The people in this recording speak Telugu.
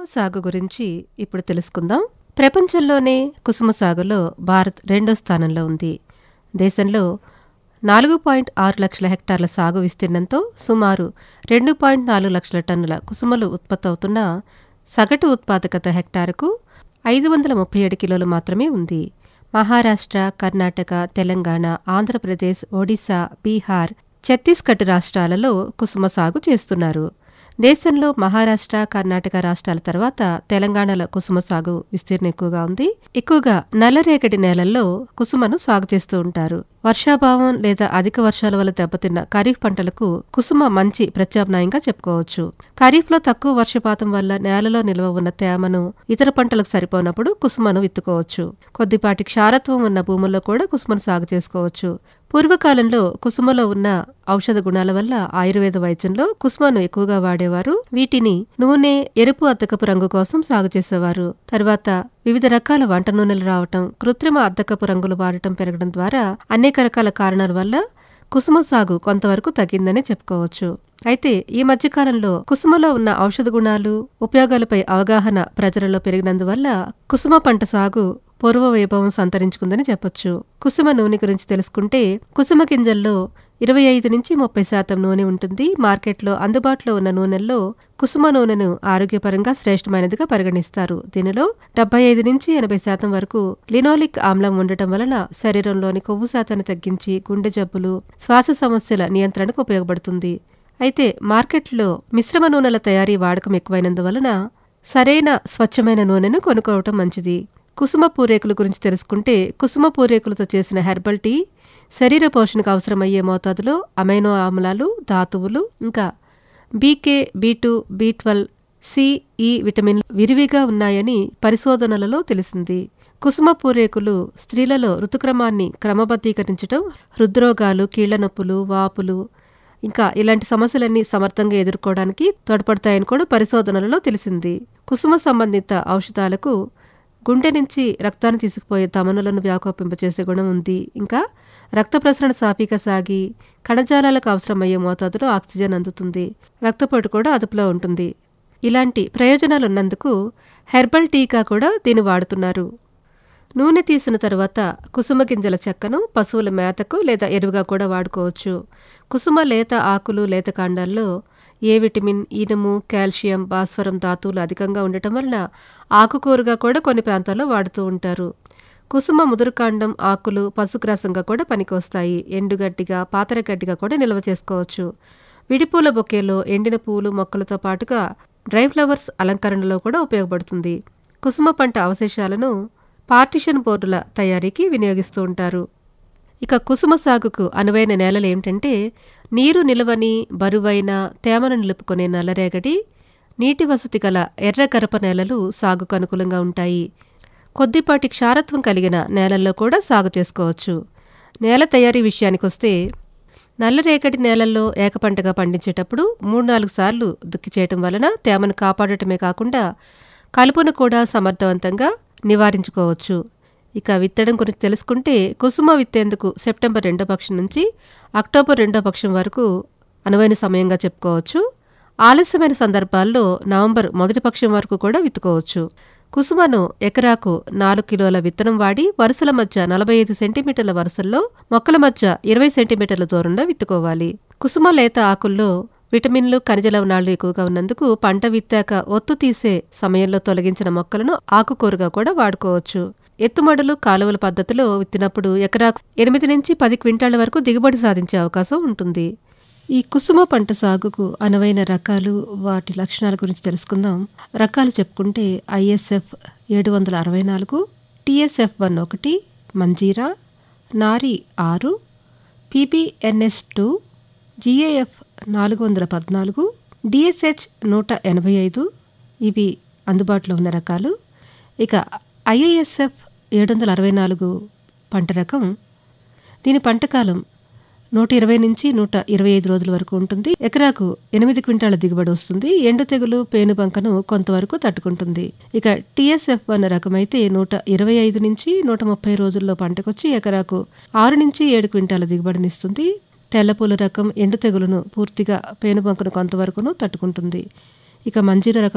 కుసుమ సాగు గురించి ఇప్పుడు తెలుసుకుందాం ప్రపంచంలోనే కుసుమ సాగులో భారత్ రెండో స్థానంలో ఉంది దేశంలో నాలుగు పాయింట్ ఆరు లక్షల హెక్టార్ల సాగు విస్తీర్ణంతో సుమారు రెండు పాయింట్ నాలుగు లక్షల టన్నుల కుసుమలు ఉత్పత్తి అవుతున్న సగటు ఉత్పాదకత హెక్టారుకు ఐదు వందల ముప్పై ఏడు కిలోలు మాత్రమే ఉంది మహారాష్ట్ర కర్ణాటక తెలంగాణ ఆంధ్రప్రదేశ్ ఒడిశా బీహార్ ఛత్తీస్గఢ్ రాష్ట్రాలలో కుసుమ సాగు చేస్తున్నారు దేశంలో మహారాష్ట్ర కర్ణాటక రాష్ట్రాల తర్వాత తెలంగాణలో కుసుమ సాగు విస్తీర్ణం ఎక్కువగా ఉంది ఎక్కువగా నల్లరేగడి నేలల్లో కుసుమను సాగు చేస్తూ ఉంటారు వర్షాభావం లేదా అధిక వర్షాల వల్ల దెబ్బతిన్న ఖరీఫ్ పంటలకు కుసుమ మంచి ప్రత్యామ్నాయంగా చెప్పుకోవచ్చు ఖరీఫ్లో తక్కువ వర్షపాతం వల్ల నేలలో నిల్వ ఉన్న తేమను ఇతర పంటలకు సరిపోనప్పుడు కుసుమను విత్తుకోవచ్చు కొద్దిపాటి క్షారత్వం ఉన్న భూముల్లో కూడా కుసుమను సాగు చేసుకోవచ్చు పూర్వకాలంలో కుసుమలో ఉన్న ఔషధ గుణాల వల్ల ఆయుర్వేద వైద్యంలో కుసుమను ఎక్కువగా వాడేవారు వీటిని నూనె ఎరుపు అద్దకపు రంగు కోసం సాగు చేసేవారు తర్వాత వివిధ రకాల వంట నూనెలు రావటం కృత్రిమ అద్దకపు రంగులు వాడటం పెరగడం ద్వారా అనేక రకాల కారణాల వల్ల కుసుమ సాగు కొంతవరకు తగ్గిందనే చెప్పుకోవచ్చు అయితే ఈ మధ్యకాలంలో కుసుమలో ఉన్న ఔషధ గుణాలు ఉపయోగాలపై అవగాహన ప్రజలలో పెరిగినందువల్ల కుసుమ పంట సాగు పూర్వ వైభవం సంతరించుకుందని చెప్పొచ్చు కుసుమ నూనె గురించి తెలుసుకుంటే కుసుమ గింజల్లో ఇరవై ఐదు నుంచి ముప్పై శాతం నూనె ఉంటుంది మార్కెట్లో అందుబాటులో ఉన్న నూనెల్లో కుసుమ నూనెను ఆరోగ్యపరంగా శ్రేష్టమైనదిగా పరిగణిస్తారు దీనిలో డెబ్బై ఐదు నుంచి ఎనభై శాతం వరకు లినోలిక్ ఆమ్లం ఉండటం వలన శరీరంలోని కొవ్వు శాతాన్ని తగ్గించి గుండె జబ్బులు శ్వాస సమస్యల నియంత్రణకు ఉపయోగపడుతుంది అయితే మార్కెట్లో మిశ్రమ నూనెల తయారీ వాడకం ఎక్కువైనందువలన సరైన స్వచ్ఛమైన నూనెను కొనుక్కోవటం మంచిది కుసుమ పూరేకుల గురించి తెలుసుకుంటే కుసుమ పూరేకులతో చేసిన హెర్బల్ టీ శరీర పోషణకు అవసరమయ్యే మోతాదులో అమైనో ఆమ్లాలు ధాతువులు ఇంకా B K B two B twelve C E విటమిన్లు విరివిగా ఉన్నాయని పరిశోధనలలో తెలిసింది కుసుమ పూరేకులు స్త్రీలలో ఋతుక్రమాన్ని క్రమబద్ధీకరించడం హృద్రోగాలు కీళ్ల నొప్పులు వాపులు ఇంకా ఇలాంటి సమస్యలన్నీ సమర్థంగా ఎదుర్కోవడానికి తోడ్పడతాయని కూడా పరిశోధనలలో తెలిసింది కుసుమ సంబంధిత ఔషధాలకు గుండె నుంచి రక్తాన్ని తీసుకుపోయే తమనులను వ్యాకోపింపచేసే గుణం ఉంది ఇంకా రక్త ప్రసరణ సాఫీగా సాగి కణజాలాలకు అవసరమయ్యే మోతాదులో ఆక్సిజన్ అందుతుంది రక్తపోటు కూడా అదుపులో ఉంటుంది ఇలాంటి ప్రయోజనాలున్నందుకు హెర్బల్ టీకా కూడా దీన్ని వాడుతున్నారు నూనె తీసిన తర్వాత కుసుమ గింజల చెక్కను పశువుల మేతకు లేదా ఎరువుగా కూడా వాడుకోవచ్చు కుసుమ లేత ఆకులు లేత కాండాల్లో ఏ విటమిన్ ఇనుము కాల్షియం భాస్వరం ధాతువులు అధికంగా ఉండటం వలన ఆకుకూరగా కూడా కొన్ని ప్రాంతాల్లో వాడుతూ ఉంటారు కుసుమ ముదురుకాండం ఆకులు పసుగ్రాసంగా కూడా పనికొస్తాయి ఎండుగడ్డిగా పాతరగడ్డిగా కూడా నిల్వ చేసుకోవచ్చు విడిపూల బొకేలో ఎండిన పూలు మొక్కలతో పాటుగా డ్రై ఫ్లవర్స్ అలంకరణలో కూడా ఉపయోగపడుతుంది కుసుమ పంట అవశేషాలను పార్టిషన్ బోర్డుల తయారీకి వినియోగిస్తూ ఉంటారు ఇక కుసుమ సాగుకు అనువైన నేలలు ఏమిటంటే నీరు నిలవని బరువైన తేమను నిలుపుకునే నల్లరేగడి నీటి వసతి గల ఎర్ర గరప నేలలు సాగుకు అనుకూలంగా ఉంటాయి కొద్దిపాటి క్షారత్వం కలిగిన నేలల్లో కూడా సాగు చేసుకోవచ్చు నేల తయారీ విషయానికొస్తే నల్లరేగడి నేలల్లో ఏకపంటగా పండించేటప్పుడు మూడు నాలుగు సార్లు దుక్కి చేయటం వలన తేమను కాపాడటమే కాకుండా కలుపును కూడా సమర్థవంతంగా నివారించుకోవచ్చు ఇక విత్తడం గురించి తెలుసుకుంటే కుసుమ విత్తేందుకు సెప్టెంబర్ రెండో పక్షం నుంచి అక్టోబర్ రెండో పక్షం వరకు అనువైన సమయంగా చెప్పుకోవచ్చు ఆలస్యమైన సందర్భాల్లో నవంబర్ మొదటి పక్షం వరకు కూడా విత్తుకోవచ్చు కుసుమను ఎకరాకు నాలుగు కిలోల విత్తనం వాడి వరుసల మధ్య నలభై ఐదు సెంటీమీటర్ల వరుసల్లో మొక్కల మధ్య ఇరవై సెంటీమీటర్ల దూరంలో విత్తుకోవాలి కుసుమ లేత ఆకుల్లో విటమిన్లు ఖనిజ లవణాలు ఎక్కువగా ఉన్నందుకు పంట విత్తాక ఒత్తు తీసే సమయంలో తొలగించిన మొక్కలను ఆకుకూరగా కూడా వాడుకోవచ్చు ఎత్తుమడులు కాలువల పద్ధతిలో విత్తినప్పుడు ఎకరాకు ఎనిమిది నుంచి పది క్వింటాళ్ల వరకు దిగుబడి సాధించే అవకాశం ఉంటుంది ఈ కుసుమ పంట సాగుకు అనువైన రకాలు వాటి లక్షణాల గురించి తెలుసుకుందాం రకాలు చెప్పుకుంటే ఐఎస్ఎఫ్ ఏడు వందల అరవై నాలుగు టిఎస్ఎఫ్ వన్ ఒకటి మంజీరా నారి ఆరు పీబీఎన్ఎస్ టూ జిఏఎఫ్ నాలుగు వందల పద్నాలుగు డిఎస్హెచ్ నూట ఎనభై ఐదు ఇవి అందుబాటులో ఉన్న రకాలు ఇక ఐఏఎస్ఎఫ్ ఏడు వందల అరవై నాలుగు పంట రకం దీని పంటకాలం నూట ఇరవై నుంచి నూట ఇరవై ఐదు రోజుల వరకు ఉంటుంది ఎకరాకు ఎనిమిది క్వింటాల దిగుబడి వస్తుంది ఎండు తెగులు పేనుబంకను కొంతవరకు తట్టుకుంటుంది ఇక టీఎస్ఎఫ్ వన్ రకమైతే నూట ఇరవై ఐదు నుంచి నూట ముప్పై రోజుల్లో పంటకొచ్చి ఎకరాకు ఆరు నుంచి ఏడు క్వింటాల దిగుబడినిస్తుంది తెల్లపూల రకం ఎండు తెగులును పూర్తిగా పేనుబంకను కొంతవరకును తట్టుకుంటుంది ఇక మంజీర రకం